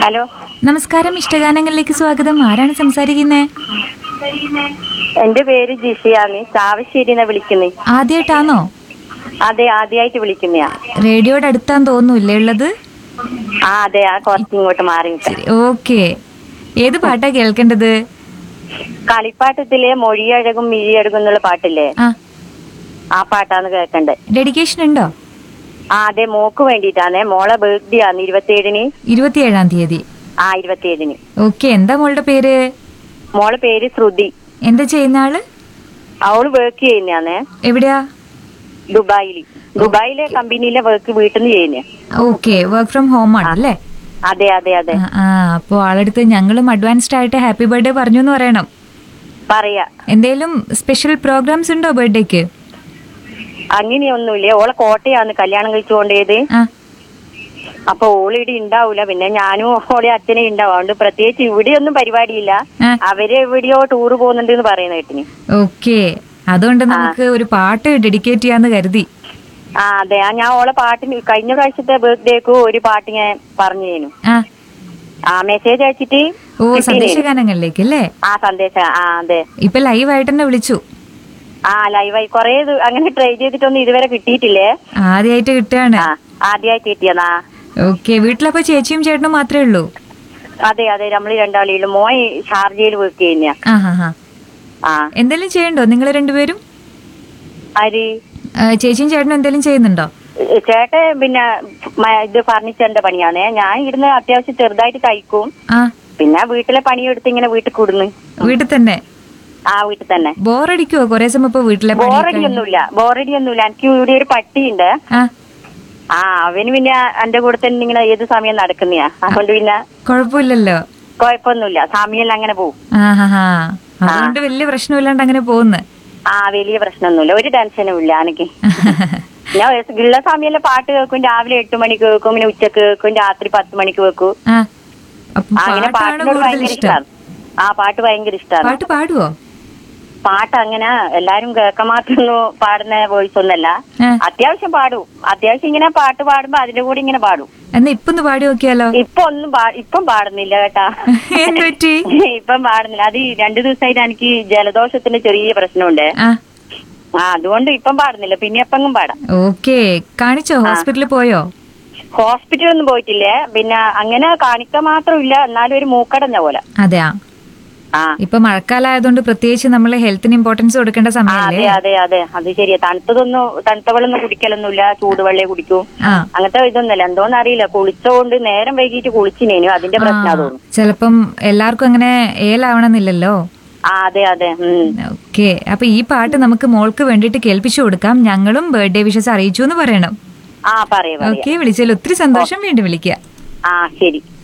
Hello നമസ്കാരം ഇഷ്ടഗാനങ്ങളിലേക്ക് സ്വാഗതം ആരാണ് സംസാരിക്കുന്നത് എന്റെ പേര് ജിഷിയാണ് ചാവശ്ശേരിന്നാ വിളിക്കുന്നത് ആദ്യമായിട്ടാണോ അതെ ആദ്യമായിട്ട് വിളിക്കുന്നയാ റേഡിയോയുടെ അടുത്താന്ന് തോന്നുന്നില്ലേ ഉള്ളത് ആ അതെ ആ കുറച്ച് ഇങ്ങോട്ട് മാറി നിൽക്കാം. ഓക്കെ ഏത് പാട്ടാ കേൾക്കേണ്ടത് കളിപ്പാട്ടത്തിലെ മൊഴിയഴകും മിഴിയഴകും എന്നുള്ള പാട്ടില്ലേ ആ ആ പാട്ടാണ് കേൾക്കണ്ടേ ഡെഡിക്കേഷൻ ഉണ്ടോ ആ അതെ മോക്ക് വേണ്ടിയിട്ടാണ് മോളെ ബർത്ത്ഡേ ആണ് ഇരുപത്തിയേഴിന് ഇരുപത്തിയേഴാം തീയതി ആ ഇരുപത്തിയേഴിന് ഓക്കെ എന്താ മോളുടെ പേര് മോളെ പേര് ശ്രുതി എന്താ ചെയ്യുന്ന ആള് അവള് വർക്ക് ചെയ്യുന്നയാണേ എവിടെയാ ദുബായിൽ ദുബായിലെ കമ്പനിയിലെ വർക്ക് വീട്ടിൽ നിന്ന് ചെയ്യുന്നേ ഓക്കെ വർക്ക് ഫ്രം ഹോം ആണ് അല്ലേ അതെ അതെ അതെ ആ, ആ അപ്പോ ആളടുത്ത് ഞങ്ങളും അഡ്വാൻസ്ഡ് ആയിട്ട് ഹാപ്പി ബർത്ത്ഡേ പറഞ്ഞു എന്ന് പറയണം പറയാ എന്തേലും സ്പെഷ്യൽ പ്രോഗ്രാംസ് ഉണ്ടോ ബർത്ത്ഡേക്ക് അങ്ങനെയൊന്നുമില്ല ഓളെ കോട്ടയാന്ന് കല്യാണം കഴിച്ചു കൊണ്ടേത് ആ അപ്പൊ ഓളിവിടെ ഉണ്ടാവൂല പിന്നെ ഞാനും ഓളെ അച്ഛനെ ഉണ്ടാവും അതുകൊണ്ട് പ്രത്യേകിച്ച് ഇവിടെയൊന്നും പരിപാടിയില്ല ആ. അവര് എവിടെയോ ടൂറ് പോകുന്നുണ്ട് എന്ന് പറയുന്ന കേട്ടിന് ഓക്കെ അതുകൊണ്ട് നമുക്ക് ഒരു പാട്ട് ഡെഡിക്കേറ്റ് ചെയ്യാന്ന് കരുതി ആ അതെ ആ ഞാൻ ഓളെ പാട്ടിന് കഴിഞ്ഞ പ്രാവശ്യത്തെ ബർത്ത്ഡേക്ക് ഒരു പാട്ട് ഞാൻ പറഞ്ഞു തരുന്നു ആ ആ മെസ്സേജ് അയച്ചിട്ട് ഓ കിട്ടീന്. സന്ദേശഗാനങ്ങളിലേക്ക് അല്ലേ ആ സന്ദേശം ആ അതെ ഇപ്പൊ ലൈവായിട്ട് തന്നെ വിളിച്ചു ആ ലൈവായി കൊറേ ഇത് അങ്ങനെ ട്രൈ ചെയ്തിട്ടൊന്നും ഇതുവരെ കിട്ടിയിട്ടില്ലേ ആദ്യമായിട്ട് കിട്ടുകയാണ് ആ ആദ്യമായിട്ട് കിട്ടിയതാ ഓക്കെ വീട്ടിലപ്പോ ചേച്ചിയും ചേട്ടനും മാത്രമേ ഉള്ളൂ അതെ അതെ നമ്മള് രണ്ടാളിലും മോൻ ഷാർജയിൽ വർക്ക് ചെയ്യുന്ന ആ ഹാ ഹാ ആ എന്തെങ്കിലും ചെയ്യണ്ടോ നിങ്ങൾ രണ്ടുപേരും ആര് ആ, ചേച്ചിയും ചേട്ടനും എന്തെങ്കിലും ചെയ്യുന്നുണ്ടോ ചേട്ടൻ പിന്നെ മ- ഇത് ഫർണിച്ചറിന്റെ പണിയാണേ ഞാൻ ഇരുന്ന് അത്യാവശ്യം ചെറുതായിട്ട് തയ്ക്കും ആ പിന്നെ വീട്ടിലെ പണിയെടുത്ത് ഇങ്ങനെ വീട്ടിൽ കൂടുന്നു വീട്ടിൽ തന്നെ ആ വീട്ടിൽ തന്നെ ബോറടിക്കുവോ കൊറേ സമയം ഇപ്പൊ വീട്ടിലെ പണിയൊക്കെ ബോറടി ഒന്നുമില്ല ബോറടി ഒന്നുമില്ല എനിക്ക് ഇവിടെ ഒരു പട്ടിയുണ്ട് ആ ആ അവന് പിന്നെ എന്റെ കൂടെ തന്നെ ഇങ്ങനെ ഏത് സമയം നടക്കുന്നയാ അതുകൊണ്ട് പിന്നെ കുഴപ്പമില്ലല്ലോ കുഴപ്പമൊന്നുമില്ല സമയം അങ്ങനെ പോകും ആ ഹാ ഹാ അതുകൊണ്ട് വലിയ പ്രശ്നമില്ലാണ്ട് അങ്ങനെ പോകുന്നു ആ വലിയ പ്രശ്നമൊന്നുമില്ല ഒരു ടെൻഷനും ഇല്ല എനിക്ക് ഞാൻ ഉള്ള സമയം പാട്ട് കേൾക്കും രാവിലെ എട്ട് മണിക്ക് കേൾക്കും പിന്നെ ഉച്ചക്ക് കേൾക്കും രാത്രി പത്ത് മണിക്ക് വെക്കും ആ അപ്പൊ ആ, അങ്ങനെ പാട്ടാണ് പാട്ടിനോട് കൂടുതൽ ഭയങ്കര ഇഷ്ടം ഇഷ്ടമാണ് ആ പാട്ട് ഭയങ്കര ഇഷ്ടമാണ് പാട്ട് പാടുവോ പാട്ട് അങ്ങനെ എല്ലാരും കേൾക്കാൻ മാത്രമൊന്നും പാടുന്ന വോയിസ് ഒന്നല്ല ആ. അത്യാവശ്യം പാടും അത്യാവശ്യം ഇങ്ങനെ പാട്ട് പാടുമ്പോ അതിന്റെ കൂടെ ഇങ്ങനെ പാടും എന്നാ ഇപ്പൊ ഒന്ന് പാടി നോക്കിയാലോ ഇപ്പൊ ഒന്നും പാ- ഇപ്പം പാടുന്നില്ല കേട്ടാ എന്ത് പറ്റി ഇപ്പം പാടുന്നില്ല അത് ഈ രണ്ടു ദിവസമായിട്ട് എനിക്ക് ജലദോഷത്തിന്റെ ചെറിയ പ്രശ്നമുണ്ട് ആ ആ അതുകൊണ്ട് ഇപ്പം പാടുന്നില്ല പിന്നെ എപ്പെങ്കിലും പാടാം ഓക്കെ കാണിച്ചോ ഹോസ്പിറ്റലിൽ പോയോ ഹോസ്പിറ്റലൊന്നും പോയിട്ടില്ലേ പിന്നെ അങ്ങനെ കാണിക്കാൻ മാത്രമില്ല എന്നാലും ഒരു മൂക്കടഞ്ഞ പോലെ അതെയാ ആ ഇപ്പൊ മഴക്കാലമായതുകൊണ്ട് പ്രത്യേകിച്ച് നമ്മൾ ഹെൽത്തിന് ഇമ്പോർട്ടൻസ് കൊടുക്കേണ്ട ആ, സമയമല്ലേ അതെ അതെ അതെ അത് ശരിയാ തണുത്തതൊന്നും തണുത്ത വെള്ളമൊന്നും കുടിക്കലൊന്നുമില്ല ചൂടുവെള്ളേ കുടിക്കും ആ അങ്ങനത്തെ ഇതൊന്നുമല്ല എന്തോന്ന് അറിയില്ല കുളിച്ചോണ്ട് നേരം വൈകിട്ട് കുളിച്ചിനേനു അതിന്റെ പ്രശ്നം തോന്നുന്നു ചിലപ്പം എല്ലാവർക്കും അങ്ങനെ ഏലാവണമെന്നില്ലല്ലോ ആ അതെ അതെ ഉം ഓക്കെ അപ്പൊ ഈ പാട്ട് നമുക്ക് മോൾക്ക് വേണ്ടിയിട്ട് കേൾപ്പിച്ചു കൊടുക്കാം ഞങ്ങളും ബർത്ത്ഡേ വിഷസ് അറിയിച്ചു എന്ന് പറയണം ആ പറയാ പറയാ ഓക്കെ വിളിച്ചതിൽ ഒത്തിരി സന്തോഷം വീണ്ടും വിളിക്കുക ആ ശരി